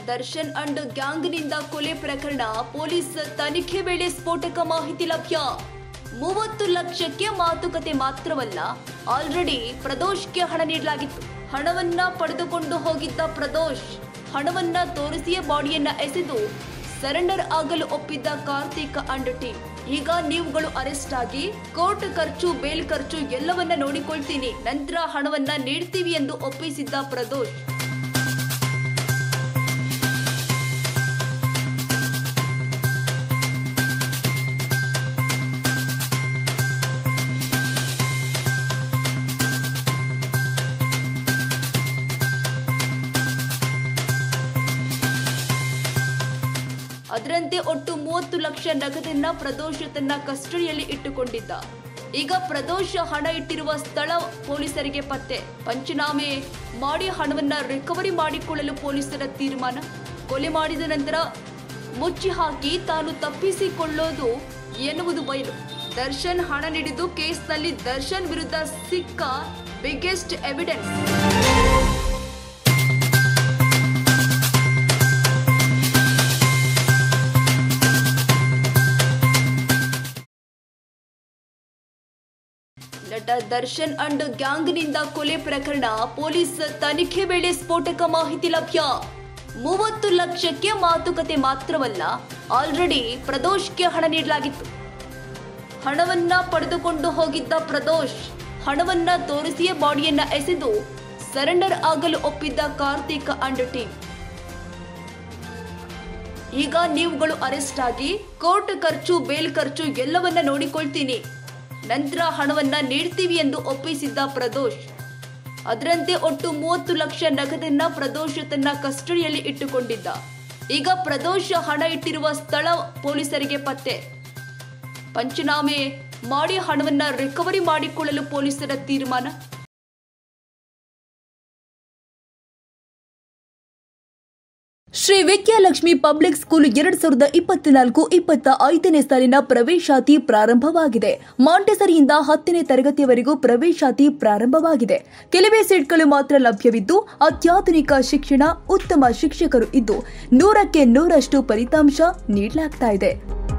Darshan and ಗ್ಯಾಂಗ್ನಿಂದ ಕೊಲೆ ಪ್ರಕರಣ police ತನಿಖೆ ವೇಳೆ ಸ್ಫೋಟಕ ಮಾಹಿತಿ ಲಭ್ಯ ಮೂವತ್ತು ಲಕ್ಷಕ್ಕೆ ಮಾತುಕತೆ ಮಾತ್ರವಲ್ಲ ಆಲ್ರೆಡಿ ಪ್ರದೋಷ್ಗೆ ಹಣ ನೀಡಲಾಗಿತ್ತು ಹಣವನ್ನ ಪಡೆದುಕೊಂಡು ಹೋಗಿದ್ದ ಪ್ರದೋಷ್ ಹಣವನ್ನ ತೋರಿಸಿಯೇ ಬಾಡಿಯನ್ನ ಎಸೆದು ಸರೆಂಡರ್ ಆಗಲು ಒಪ್ಪಿದ್ದ ಕಾರ್ತಿಕ್ ಅಂಡ್ ಟೀಮ್ ಈಗ ನೀವುಗಳು ಅರೆಸ್ಟ್ ಆಗಿ ಕೋರ್ಟ್ ಖರ್ಚು ಬೇಲ್ ಖರ್ಚು ಎಲ್ಲವನ್ನ ನೋಡಿಕೊಳ್ತೀನಿ ನಂತರ ಹಣವನ್ನ ನೀಡ್ತೀವಿ ಎಂದು ಒಪ್ಪಿಸಿದ್ದ ಪ್ರದೋಷ್ ಅದರಂತೆ ಒಟ್ಟು ಮೂವತ್ತು ಲಕ್ಷ ನಗದನ್ನ ಪ್ರದೋಷ್ ತನ್ನ ಕಸ್ಟಡಿಯಲ್ಲಿ ಇಟ್ಟುಕೊಂಡಿದ್ದ ಈಗ ಪ್ರದೋಷ್ ಹಣ ಇಟ್ಟಿರುವ ಸ್ಥಳ ಪೊಲೀಸರಿಗೆ ಪತ್ತೆ ಪಂಚನಾಮೆ ಮಾಡಿ ಹಣವನ್ನ ರಿಕವರಿ ಮಾಡಿಕೊಳ್ಳಲು ಪೊಲೀಸರ ತೀರ್ಮಾನ ಕೊಲೆ ಮಾಡಿದ ನಂತರ ಮುಚ್ಚಿ ಹಾಕಿ ತಾನು ತಪ್ಪಿಸಿಕೊಳ್ಳೋದು ಎನ್ನುವುದು ಬಯಲು ದರ್ಶನ್ ಹಣ ನೀಡಿದ್ದು ಕೇಸ್ನಲ್ಲಿ ದರ್ಶನ್ ವಿರುದ್ಧ ಸಿಕ್ಕ ಬಿಗ್ಗೆಸ್ಟ್ ಎವಿಡೆನ್ಸ್ ನಟ ದರ್ಶನ್ ಅಂಡ್ ಗ್ಯಾಂಗ್ನಿಂದ ಕೊಲೆ ಪ್ರಕರಣ ಪೊಲೀಸ್ ತನಿಖೆ ವೇಳೆ ಸ್ಫೋಟಕ ಮಾಹಿತಿ ಲಭ್ಯ ಮೂವತ್ತು ಲಕ್ಷಕ್ಕೆ ಮಾತುಕತೆ ಮಾತ್ರವಲ್ಲ ಆಲ್ರೆಡಿ ಪ್ರದೋಷ್ಗೆ ಹಣ ನೀಡಲಾಗಿತ್ತು ಹಣವನ್ನ ಪಡೆದುಕೊಂಡು ಹೋಗಿದ್ದ ಪ್ರದೋಷ್ ಹಣವನ್ನ ತೋರಿಸಿಯೇ ಬಾಡಿಯನ್ನ ಎಸೆದು ಸರೆಂಡರ್ ಆಗಲು ಒಪ್ಪಿದ್ದ ಕಾರ್ತಿಕ್ ಅಂಡ್ ಟೀಮ್ ಈಗ ನೀವುಗಳು ಅರೆಸ್ಟ್ ಆಗಿ ಕೋರ್ಟ್ ಖರ್ಚು ಬೇಲ್ ಖರ್ಚು ಎಲ್ಲವನ್ನ ನೋಡಿಕೊಳ್ತೀನಿ ನಂತರ ಹಣವನ್ನ ನೀಡ್ತೀವಿ ಎಂದು ಒಪ್ಪಿಸಿದ್ದ ಪ್ರದೋಷ್ ಅದರಂತೆ ಒಟ್ಟು ಮೂವತ್ತು ಲಕ್ಷ ನಗದನ್ನ ಪ್ರದೋಷ್ ತನ್ನ ಕಸ್ಟಡಿಯಲ್ಲಿ ಇಟ್ಟುಕೊಂಡಿದ್ದ ಈಗ ಪ್ರದೋಷ್ ಹಣ ಇಟ್ಟಿರುವ ಸ್ಥಳ ಪೊಲೀಸರಿಗೆ ಪತ್ತೆ ಪಂಚನಾಮೆ ಮಾಡಿ ಹಣವನ್ನ ರಿಕವರಿ ಮಾಡಿಕೊಳ್ಳಲು ಪೊಲೀಸರ ತೀರ್ಮಾನ ಶ್ರೀ ವಿದ್ಯಾಲಕ್ಷ್ಮಿ ಪಬ್ಲಿಕ್ ಸ್ಕೂಲ್ ಎರಡ್ ಸಾವಿರದ ಇಪ್ಪತ್ನಾಲ್ಕು ಇಪ್ಪತ್ತ ಐದನೇ ಸಾಲಿನ ಪ್ರವೇಶಾತಿ ಪ್ರಾರಂಭವಾಗಿದೆ ಮಾಂಟೆಸರಿಯಿಂದ ಹತ್ತನೇ ತರಗತಿಯವರೆಗೂ ಪ್ರವೇಶಾತಿ ಪ್ರಾರಂಭವಾಗಿದೆ ಕೆಲವೇ ಸೀಟ್ಗಳು ಮಾತ್ರ ಲಭ್ಯವಿದ್ದು ಅತ್ಯಾಧುನಿಕ ಶಿಕ್ಷಣ ಉತ್ತಮ ಶಿಕ್ಷಕರು ಇದ್ದು ನೂರಕ್ಕೆ ನೂರಷ್ಟು ಫಲಿತಾಂಶ ನೀಡಲಾಗ್ತಾ ಇದೆ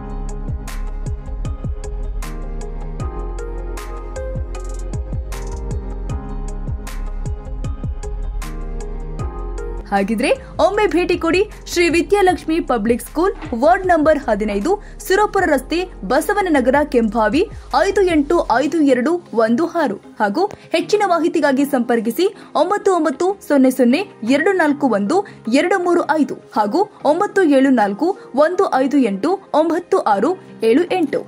ಹಾಗಿದ್ರೆ ಒಮ್ಮೆ ಭೇಟಿ ಕೊಡಿ Shri Vidyalakshmi public school ward number ಹದಿನೈದು ಸುರಪುರ ರಸ್ತೆ ಬಸವನನಗರ ಕೆಂಭಾವಿ ಐದು ಎಂಟು ಐದು ಎರಡು ಒಂದು ಆರು ಹಾಗೂ ಹೆಚ್ಚಿನ ಮಾಹಿತಿಗಾಗಿ ಸಂಪರ್ಕಿಸಿ ಒಂಬತ್ತು ಒಂಬತ್ತು ಸೊನ್ನೆ ಸೊನ್ನೆ ಎರಡು ನಾಲ್ಕು ಒಂದು ಎರಡು ಮೂರು ಐದು ಹಾಗೂ ಒಂಬತ್ತು ಏಳು ನಾಲ್ಕು ಒಂದು ಐದು ಎಂಟು ಒಂಬತ್ತು ಆರು ಏಳು ಎಂಟು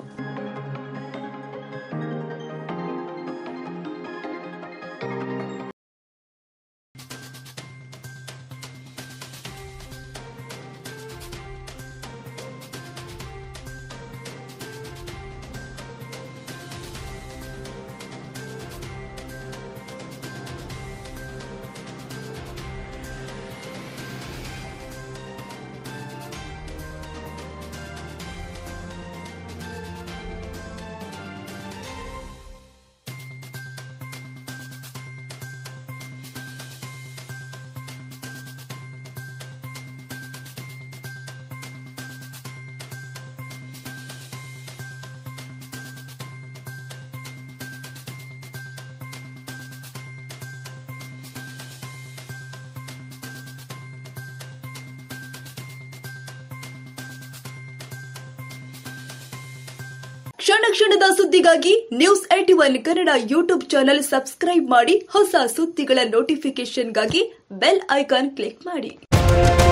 ಕ್ಷಣ ಕ್ಷಣದ ಸುದ್ದಿಗಾಗಿ news AT one Kannada YouTube channel subscribe ಮಾಡಿ ಹೊಸ ಸುದ್ದಿಗಳ ನೋಟಿಫಿಕೇಶನ್ಗಾಗಿ ಬೆಲ್ ಐಕಾನ್ ಕ್ಲಿಕ್ ಮಾಡಿ